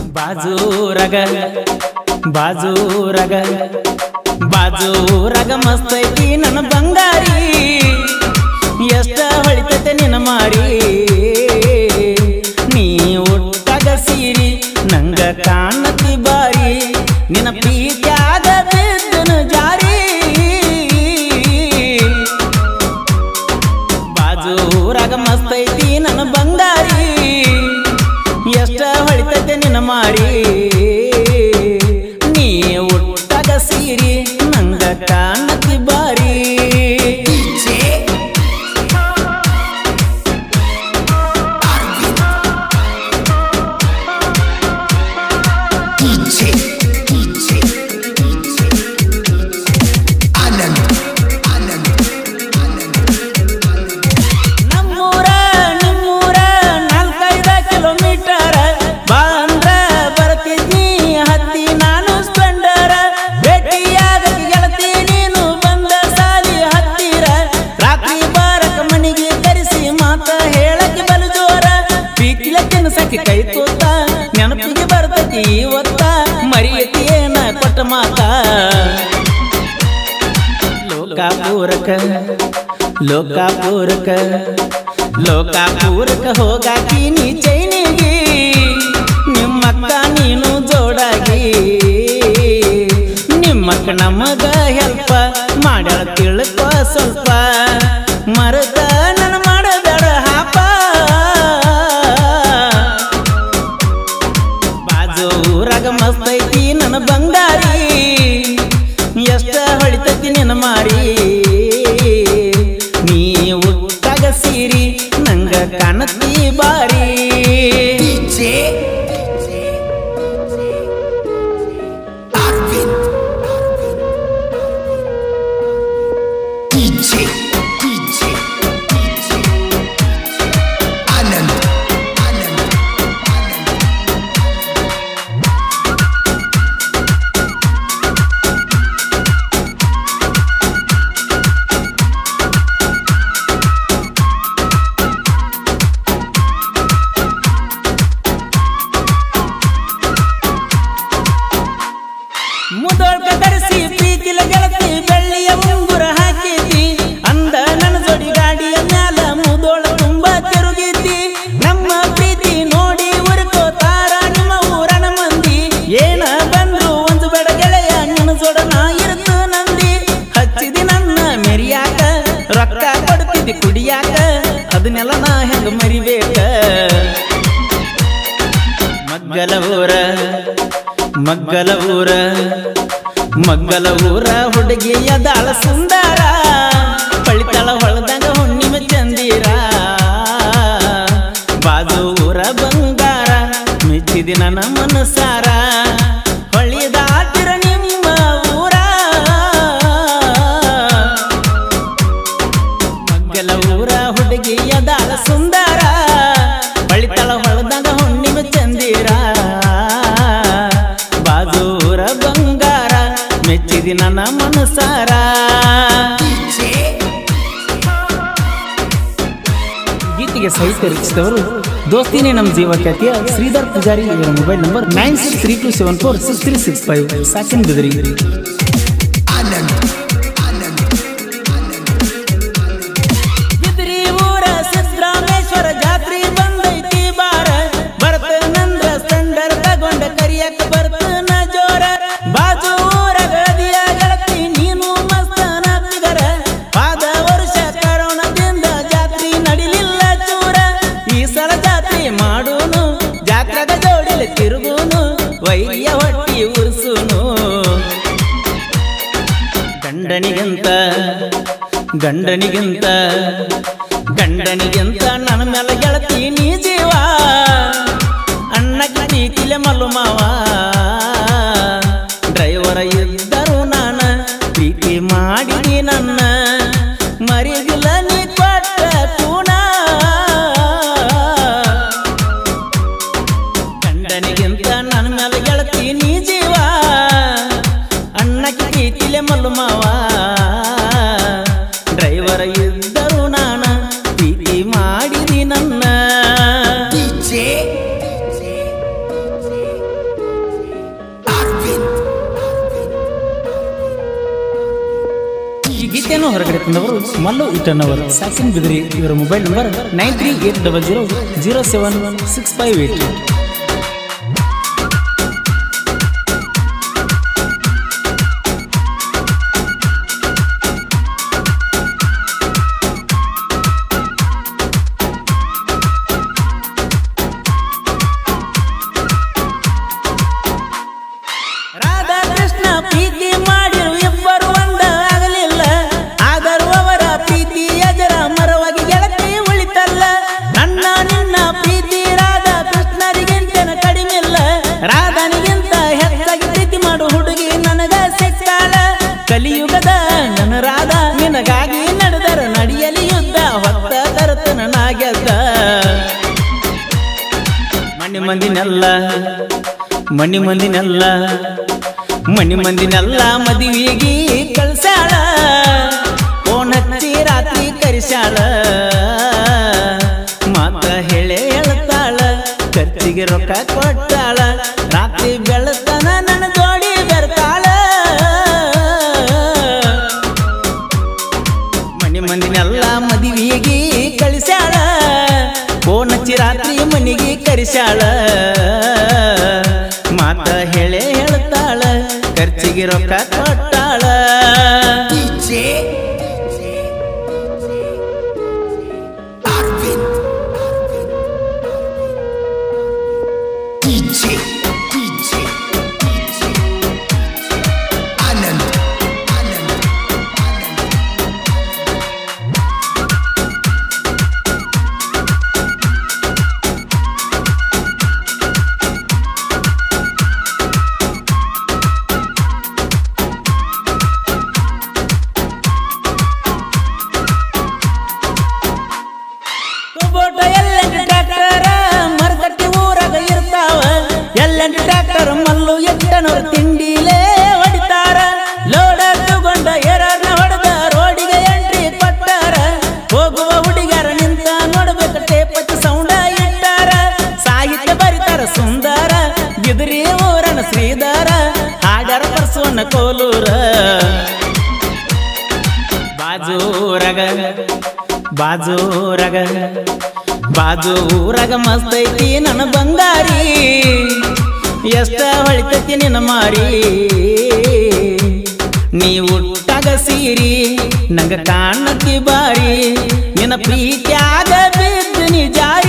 ಬಾಜೂರಗ ಬಾಜೂರಗ ಬಾಜೂರಗ ಮಸ್ತ್ ಐತಿ ನನ್ನ ಬಂಗಾರಿ ಎಷ್ಟ ಹೊಳಿತೈತೆ ನಿನ್ನ ಮಾರಿ ನೀ ಒಟ್ಟಾಗ ಸೀರಿ ನಂಗ ಕಾಣತಿ ಬಾರಿ ನಿನ್ನ ಪ್ರೀತ್ಯಾಗ ಬಿದ್ದನು ಜಾರಿ ಬಾಜೂರಾಗ ಮಸ್ತ್ ಐತಿ ನನ್ನ ಬಂಗಾರಿ ಎಷ್ಟ ಹೊಳಿತೈತೆ ನಿನ್ನ ಮಾರಿ ನೀ ಒಟ್ಟಾಗ ಸೀರಿ ನಂಗ ಕಾಣತಿ ಬಾರಿ DJ, DJ, DJ, Anand, Anand, Anand. ನಮ್ಮೂರ ನಿಮ್ಮೂರ ನಾಲ್ಕೈದ ಕಿಲೋಮೀಟರ್ ಬಾ ಅಂದ್ರ ಬರ್ತಿದ್ನಿ ಹತ್ತಿ ನಾನು ಸ್ಪೆಂಡರ ಭೇಟಿಯಾದ ಗೆಳತಿ ನೀನು ಬಂದ ಸಾಲಿ ಹತ್ತಿರ ರಾತ್ರಿ ಬಾರಕ ಮನಿಗೆ ಕರೆಸಿ ಮಾತ ಹೇಳಕ್ಕೆ ಬಲು ಜೋರ ಪೀಕಿಲ ತಿನ್ಸಕ್ಕೆ ಕೈ ತೋತ ನೆನಪಿಗೆ ಬರ್ತೈತಿ ಇವತ್ತ ಮರಿಯತಿ ಏನ ಕೊಟ್ಟ ಮಾತ ಲೋಕಾಪೂರಕ ಲೋಕಾಪೂರಕ ಲೋಕಾಪೂರಕ ಹೋಗಾಕಿ ನೀ ಚೈನಿಗೆ ನಿಮ್ಮಕ್ಕ ನೀನು ಜೋಡಾಗಿ ನಿಮ್ಮಕ್ಕ ನಮಗ ಹೆಲ್ಪ ಮಾಡ್ಯಾಳ ತಿಳ್ಕೊ ಸ್ವಲ್ಪ ಮರದ ನನ್ನ ಮಾಡಬೇಡ ಹಾಪ ಬಾಜು ಊರಾಗ ಮಸ್ತ್ ಐತಿ ನನ್ನ ಬಂಗಾರಿ ಎಷ್ಟ ಹೊಳಿತೈತಿ ನಿನ್ನ ಮಾರಿ ನೀ ಉಟ್ಟಾಗ ಸೀರಿ ನಂಗ ಕಾಣತಿ ಬಾರಿ DJ, Arvind, DJ, DJ, DJ, Anand, Anand, Anand. ಮುದೋಳ್ಕ ಧರಿಸಿ ಪ್ರೀತಿಲ ಗೆಳತಿ ಬೆಳ್ಳಿಯ ಉಂಗುರ ಹಾಕಿತಿ ಅಂದ ನನ್ನ ಜೋಡಿ ಗಾಡಿಯ ಮ್ಯಾಲ ಮುದೋಳ ತುಂಬಾ ತಿರುಗಿತಿ ನಮ್ಮ ಪ್ರೀತಿ ನೋಡಿ ಉರ್ಕೋತಾರ ನಿಮ್ಮ ಊರನ ಮಂದಿ ಏನ ಬಂದ್ರು ಒಂದು ಬೇಡ ಗೆಳೆಯ ನಿನ್ನ ಜೋಡ ನಾ ಇರುತ್ತ ನಂದಿ ಹಚ್ಚಿದಿ ನನ್ನ ಮೆರಿಯಾಕ ರೊಕ್ಕ ಕೊಡ್ತಿದ್ದಿ ಕುಡಿಯಾಕ ಅದನ್ನೆಲ್ಲ ನಾ ಹೆಂಗ ಮರಿಬೇಕ ಮಗ್ಗಲ ಊರ ಮಗ್ಗಲ ಊರ ಮಗ್ಗಲ ಊರ ಹುಡುಗಿಯ ದಾಳ ಸುಂದರ ಪಳಿತಳ ಹೊಳದಂಗ ಹುಣ್ಣಿಮೆ ಚಂದಿರ ಬಾಜು ಊರ ಬಂಗಾರ ಮೆಚ್ಚಿದಿ ನನ್ನ ಮನಸಾರ ಹೊಳಿದಾಟಿರ ನಿಮ್ಮ ಊರ ಮಗ್ಗಲ ಊರ ಹುಡುಗಿಯ ದಾಳ ಸುಂದರ ಬಳಿತಳ ಹೊಳದಾಗ ಹುಣ್ಣಿಮೆ ಚಂದಿರ ಬಾಜೂರ ಬಂಗಾರ ಮೆಚ್ಚಿದಿ ನನ್ನ ಮನಸಾರ ಗೀತೆಗೆ ಸಾಹಿತ್ಯ ರಚಿಸಿದವರು ದೋಸ್ತಿನೇ ನಮ್ಮ ಜೀವ ಖ್ಯಾತಿಯ ಶ್ರೀಧರ್ ಪೂಜಾರಿ ಇವರ mobile number nine six three two seven four six three six five ಸಾಕಿನ Bidari Anand, Anand, Anand. Bidri ಊರ ಸಿದ್ರಾಮೇಶ್ವರ ಜಾತ್ರಿ ಬಂದೈತಿ ಬಾರ ಬರ್ತನಂದ್ರ ಸ್ಟಂಡರ್ ತಗೊಂಡ ಕರಿಯಕ್ ಬರ್ತನ ಜೋರ ಬಾಜು ಊರ ಗದಿಯ ಗೆಳತಿ ನೀನು ಮಸ್ತನ ಫಿಗರ ಪಾದ ವರ್ಷ ಕರೋಣದಿಂದ ಜಾತ್ರಿ ನಡಿಲಿಲ್ಲ ಚೂರ ಈ ಸಲ ಜಾತ್ರಿ ಮಾಡೂನು ಜಾತ್ರೆಗ ಜೋಡಿಲಿ ತಿರುಗುನು ವೈರ್ಯ ಹೊಟ್ಟಿ ಉರ್ಸುನು ಗಂಡನಿಗಿಂತ ಗಂಡನಿಗಿಂತ ಗಂಡನಿಗಿಂತ ನನ್ನ ಮೇಲೆ ಗೆಳತಿ ನೀ ಜೀವ ಅಣ್ಣಕ್ಕೆ ಪ್ರೀತಿಲೆ ಮಲ್ಲು ಮಾವ ಡ್ರೈವರ ಇದ್ದರು ನಾನ ಪ್ರೀತಿ ಮಾಡಿದಿ ನನ್ನ ಮರಿದಿಲ್ಲ ನೀ ಕೊಟ್ಟ ಕೂಣ ಗಂಡನಿಗಿಂತ ನನ್ನ ಮೇಲೆ ಗೆಳತಿ ನೀ ಜೀವ ಅಣ್ಣಕ್ಕೆ ಪ್ರೀತಿಲೆ ಮಲ್ಲು ಮಾವ ಡ್ರೈವರ ಇದ್ದರು ನಾನ ಪ್ರೀತಿ ಮಾಡಿದಿ ನನ್ನ DJ, ಗೀತೆಯನ್ನು ಹೊರಗಡೆ ತಂದವರು ಮಲ್ಲು ಇಟನ್ನವರು ಸಾಕಿನ್ ಬಿದಿರಿ ಇವರ mobile number nine three eight double zero zero seven six five eight Radha Krishna ಪ್ರೀತಿ ಮಾಡಿರು ಇಬ್ಬರು ಒಂದ ಆಗಲಿಲ್ಲ ಆದರೂ ಅವರ ಪ್ರೀತಿ ಎಜರ ಮರವಾಗಿ ಗೆಳತಿ ಉಳಿತಲ್ಲ ನನ್ನ ನಿನ್ನ ಪ್ರೀತಿ ರಾಧಾ ಕೃಷ್ಣರಿಗಿಂತನ ಕಡಿಮಿಲ್ಲ ರಾಧನಿಗಿಂತ ಹೆಚ್ಚಾಗಿ ಪ್ರೀತಿ ಮಾಡು ಹುಡುಗಿ ನನಗ ಸಿಕ್ಕಾಳ ಕಲಿಯುಗದ ನನ್ನ ರಾಧ ನಿನಗಾಗಿ ನಡೆದರ ನಡೆಯಲಿ ಯುದ್ಧ ಹೊತ್ತ ತರತನ ನಾಗೆದ್ದ ಮಣ್ಣಿ ಮಂದಿನೆಲ್ಲ ಮಣ್ಣಿ ಮಂದಿನೆಲ್ಲ ಮಣ್ಣಿ ಮಂದಿನೆಲ್ಲ ಮದುವೆಗೆ ಕಳ್ಸಾಳ ಫೋನ್ ಹಚ್ಚಿ ರಾತ್ರಿ ಕರಿಸಾಳ ಮಾತ ಹೇಳೇ ಹೇಳ್ತಾಳ ಖರ್ಚಿಗೆ ರೊಕ್ಕ ಕೊಟ್ಟಾಳ ರಾತ್ರಿ ಬೆಳತನ ನನ್ನ ಜೋಡಿ ಬರ್ತಾಳ ಮನೆ ಮಂದಿನೆಲ್ಲ ಮದುವೆಗೆ ಕಳಿಸ್ಯಾಳ ಫೋನ್ ಹಚ್ಚಿ ರಾತ್ರಿ ಮನೆಗೆ ಕರಿಸ್ಯಾಳ ಮಾತ ಹೇಳೇ ಹೇಳ್ತಾಳ ಖರ್ಚಿಗೆ ರೊಕ್ಕ ಕೊಟ್ಟಾಳ DJ Arvind DJ DJ Anand Anand ಕುಬೋಟ ಎಲ್ಲೆಂಟು ಟ್ರ್ಯಾಕ್ಟರ ಮರಕಟ್ಟಿ ಊರಾಗ ಇರ್ತಾವ ಎಲ್ಲೆಂಟು ಟ್ರ್ಯಾಕ್ಟರ್ ಮಲ್ಲು ಎಟ್ಟನವ್ರ ತಿಂಡಿಲೇ ಹೊಡಿತಾರ ಲೋಡ ತಗೊಂಡ ಎರಡ್ನ ಹೊಡೆದ ರೋಡಿಗೆ ಎಂಟ್ರಿ ಕೊಟ್ಟಾರ ಹೋಗುವ ಹುಡುಗರ ನಿಂತ ನೋಡ್ಬೇಕು ಟೇಪತ್ ಸೌಂಡ ಇಟ್ಟಾರ ಸಾಹಿತ್ಯ ಬರಿತಾರ ಸುಂದರ ಬಿದಿರಿ ಊರನ ಶ್ರೀಧರ ಹಾಡರ ಪರ್ಸುವನ್ನ ಕೋಲೂರ ಬಾಜೂರಗ ಬಾಜೂರಗ ಬಾಜೂರಗ ಮಸ್ತ್ ಐತಿ ನನ್ನ ಬಂಗಾರಿ ಎಷ್ಟ ಹೊಳಿತೈತಿ ನಿನ್ನ ಮಾರಿ ನೀ ಉಟ್ಟಾಗ ಸೀರಿ ನಂಗ ಕಾಣತಿ ಬಾರಿ ನಿನ್ನ ಪ್ರೀತ್ಯಾಗ ಬಿದ್ದು ನೀ ಜಾರಿ